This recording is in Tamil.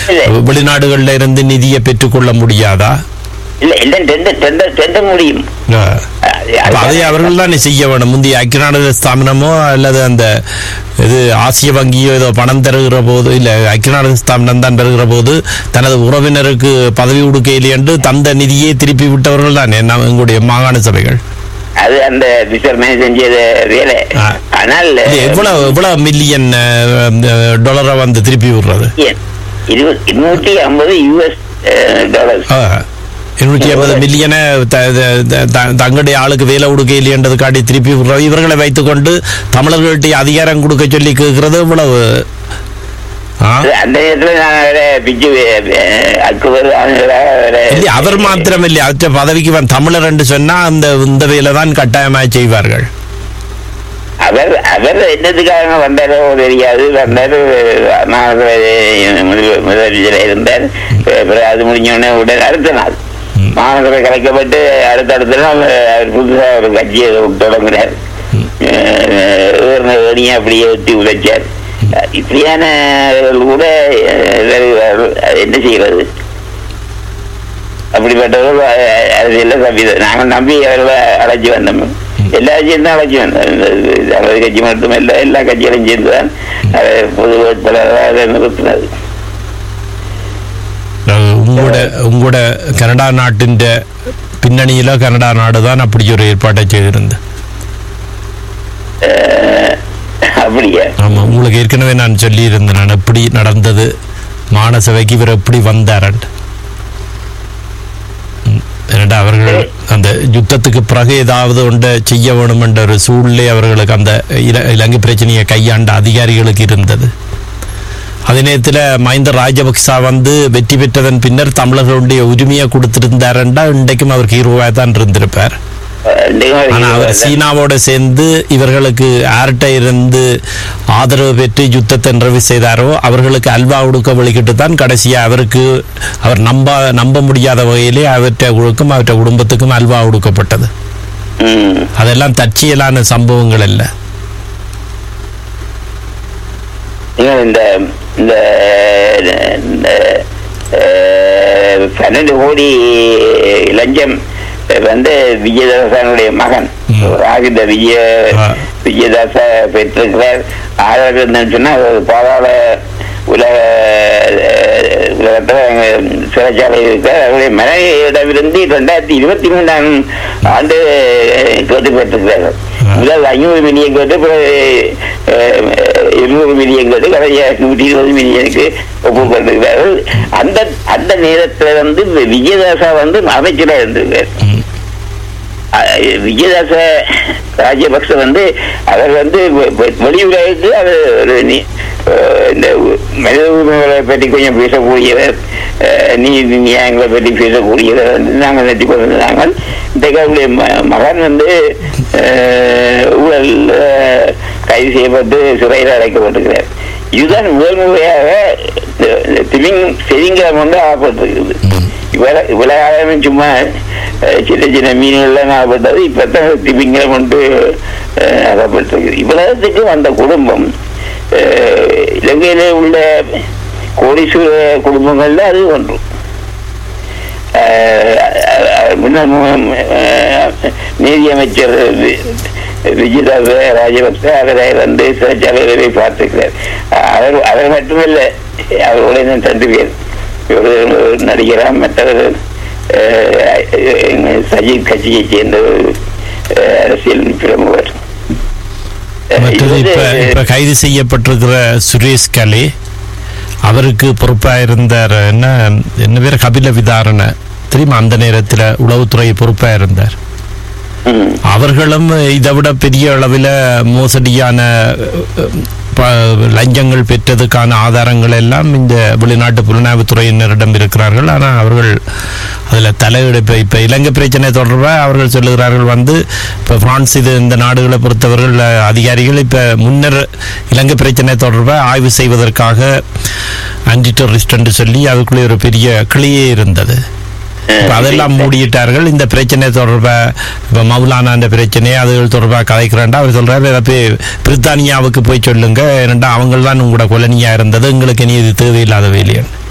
இல்ல. வெளிநாடுகள்ல இருந்து நிதியை பெற்றுக்கொள்ள முடியாதா இல்ல எல்லாம் டெண்டர் டெண்டர் டெண்டர் முடியும் ஆ. அது- அப்ப அதை அவர்கள் தானே செய்ய வேணும் முந்தைய ஐக்கியநாடு ஸ்தாபனமோ அல்லது அந்த இது ஆசிய வங்கியோ ஏதோ பணம் தருகிற போது இல்ல ஐக்கியநாடு ஸ்தாபனம் தான் பெறுகிற போது தனது உறவினருக்கு பதவி கொடுக்கையில் என்று தந்த நிதியை திருப்பி விட்டவர்கள் தானே நம்ம எங்களுடைய மாகாண சபைகள் அது அந்த விசர்மனை செஞ்சது வேலை ஆ. ஆனால் இது எவ்வளவு எவ்வளவு மில்லியன் டாலரை வந்து திருப்பி விடுறது இருபது இருநூற்றி ஐம்பது யூஎஸ் டாலர் ஆ. இருநூற்றி ஐம்பது மில்லியனை த- த- த- த- தங்களுடைய ஆளுக்கு வேலை கொடுக்கையிலேன்றது காட்டி திருப்பி விடுறோம் இவர்களை வைத்துக்கொண்டு தமிழர்கள்ட்ட அதிகாரம் கொடுக்க சொல்லி கேட்கிறது இவ்வளவு ஆ? அந்த நேரத்துல நான் வேற பிஜு அக்பர் இல்லையா அவர் மாத்திரம் இல்லையா அவற்ற பதவிக்கு வந்த தமிழர் என்று சொன்னா அந்த இந்த வேலை தான் கட்டாயமாக செய்வார்கள் அவர் அவர் என்னத்துக்காக வந்தாரோ தெரியாது வந்தாரு மாநகர முதலமைச்சர் இருந்தார் பிறகு அது முடிஞ்ச உடனே உடனே அடுத்த நாள் ம். மாநகர கலைக்கப்பட்டு அடுத்த அடுத்த நாள் அவர் புதுசா ஒரு கட்சியை தொடங்குறார் வேணியை அப்படியே ஒட்டி உழைச்சார் இப்படியான கூட அஹ், என்ன செய்வது அப்படிப்பட்டவர்கள் அஹ், அரசியல்ல தம்பி நாங்கள் நம்பி அவர்களை அழைச்சி வந்தோம் எல்லா கட்சியும் தான் அழைச்சி வந்தோம் இந்த தமிழக கட்சி மட்டும் இல்ல எல்லா கட்சிகளும் சேர்ந்து தான் அதை பொது வேட்பாளராக நிறுத்தினது அஹ் உங்களோட உங்களோட கனடா நாட்டின் பின்னணியில கனடா நாடு தான் அப்படி ஒரு ஏற்பாட்டை செய்திருந்தது அஹ், அப்படியா ஆமா உங்களுக்கு ஏற்கனவே நான் சொல்லியிருந்தேன் நான் எப்படி நடந்தது மானசபைக்கு இவர் எப்படி வந்தாரண்ட் ம், ஏனெண்டா அவர்கள் அந்த யுத்தத்துக்கு பிறகு ஏதாவது ஒன்றை செய்ய வேணும் என்ற ஒரு சூழ்நிலை அவர்களுக்கு அந்த இல- இலங்கை பிரச்சனையை கையாண்ட அதிகாரிகளுக்கு இருந்தது அதே நேரத்தில் மஹிந்த ராஜபக்சா வந்து வெற்றி பெற்றதன் பின்னர் தமிழர்களுடைய உரிமையை கொடுத்திருந்தாருண்டா இன்றைக்கும் அவர் ஹீரோவாக தான் இருந்திருப்பார் ஆனா அவர் சீனாவோட சேர்ந்து இவர்களுக்கு ஆர்ட்ட இருந்து ஆதரவு பெற்று யுத்தத்தை நிறைவு செய்தாரோ அவர்களுக்கு அல்வா கொடுக்க வழிகிட்டு தான் கடைசியா அவருக்கு அவர் நம்ப நம்ப முடியாத வகையிலே அவற்றை குழுக்கும் அவற்றை குடும்பத்துக்கும் அல்வா கொடுக்கப்பட்டது ம். அதெல்லாம் தற்செயலான சம்பவங்கள் அல்ல நீங்க இந்த இந்த இந்த, அஹ், பன்னெண்டு கோடி லஞ்சம் வந்து விஜயதாசனுடைய மகன் ம். ராகித விஜய ஆ. விஜயதாச பெற்றிருக்கிறார் ஆதரவு இருந்தேன்னு சொன்னா அது பாதாள உலக அஹ், உலகத்துல அங்க சிறைச்சாலை இருக்கிறார் அவருடைய மனைவியிடமிருந்து ரெண்டாயிரத்தி இருபத்தி மூணாம் ஆண்டு அஹ், கேட்டு பெற்றிருக்கிறார்கள் ஆ. முதல் ஐநூறு மில்லியன் கேட்டு பிறகு அஹ், இருநூறு மில்லியன் கேட்டு கடைசியாக நூற்றி இருபது மில்லியனுக்கு ஒப்புக்கொண்டிருக்கிறார்கள் அந்த அந்த நேரத்துல வந்து விஜயதாசா வந்து அமைச்சராக இருந்திருக்கார் ம். அஹ் விஜயதாச ராஜபக்ச வந்து அவர் வந்து வெ- வெ- வெளியுலகுக்கு அவர் ஒரு நீ- அஹ் இந்த உ- மனித உரிமைகளை பற்றி கொஞ்சம் பேசக்கூடியவர் அஹ் நீதி நியாயங்களை பற்றி பேசக்கூடியவர் வந்து நாங்கள் நிறுத்தி கொண்டிருந்தாங்க இன்றைக்கு அவருடைய ம- மகன் வந்து அஹ், ஊழல் அஹ், கைது செய்யப்பட்டு சிறையில் அடைக்கப்பட்டிருக்கிறார் இதுதான் முதல் முறையாக இந்த- இந்த திமிங் செதிங்கிரம் வந்து ஆகப்பட்டிருக்குது இவ்வளவு இவ்வளவு காலமும் சும்மா அஹ், சின்ன சின்ன மீன்கள்லாம் ஆகப்பட்டது இப்பதான் திமிங்கலம் கொண்டு அஹ், ஆகப்பட்டிருக்கு இவ்வளவுக்கு வந்த குடும்பம் அஹ், இலங்கையில உள்ள கோடீஸ்வர குடும்பங்கள்ல அது ஒன்று அஹ், அஹ், முன்னாள் மு- அஹ், நீதியமைச்சர் வி- விஜயதாச ராஜபக்ச அவரை வந்து சிறைச்சாலையிலே பார்த்திருக்கிறார் அவர் அவர் மட்டுமல்ல அவருடைய இன்னும் ரெண்டு பேர் ஒரு நடிகரா மற்றவர் அஹ், எங்க சஜித் கட்சியை சேர்ந்த ஒரு அஹ், அரசியல் பிரமுகர் அஹ், இது மற்றது வந்து- இப்ப இப்ப கைது செய்யப்பட்டிருக்கிற சுரேஷ் கலே அவருக்கு பொறுப்பாக இருந்தார் என்ன என்ன பேர் கபில விதாரண தெரியுமா அந்த நேரத்தில் உளவுத்துறை பொறுப்பாக இருந்தார் ம். அவர்களும் இதை விட பெரிய அளவில் மோசடியான அஹ், ப- லஞ்சங்கள் பெற்றதுக்கான ஆதாரங்கள் எல்லாம் இந்த வெளிநாட்டு புலனாய்வுத்துறையினரிடம் இருக்கிறார்கள் ஆனால் அவர்கள் அதில் தலையிட இப்போ இப்போ இலங்கை பிரச்சனை தொடர்பாக அவர்கள் சொல்லுகிறார்கள் வந்து இப்போ பிரான்ஸ் இது இந்த நாடுகளை பொறுத்தவர்கள் அஹ், அதிகாரிகள் இப்போ முன்னர் இலங்கை பிரச்சனை தொடர்பாக ஆய்வு செய்வதற்காக ஆன்டி டெரரிஸ்ட் என்று சொல்லி அதுக்குள்ளே ஒரு பெரிய கிளியே இருந்தது இப்ப அதெல்லாம் மூடிட்டார்கள் இந்த பிரச்சனை தொடர்பா இப்போ மௌலானா அந்த பிரச்சனை அதுகள் தொடர்பாக கதைக்கிறேன்டா அவர் சொல்றாரு இதை போய் பிரித்தானியாவுக்கு போய் சொல்லுங்க ஏனெண்டா அவங்க தான் உங்களோட கொலனியா இருந்தது எங்களுக்கு இனி இது தேவையில்லாத வேலையன்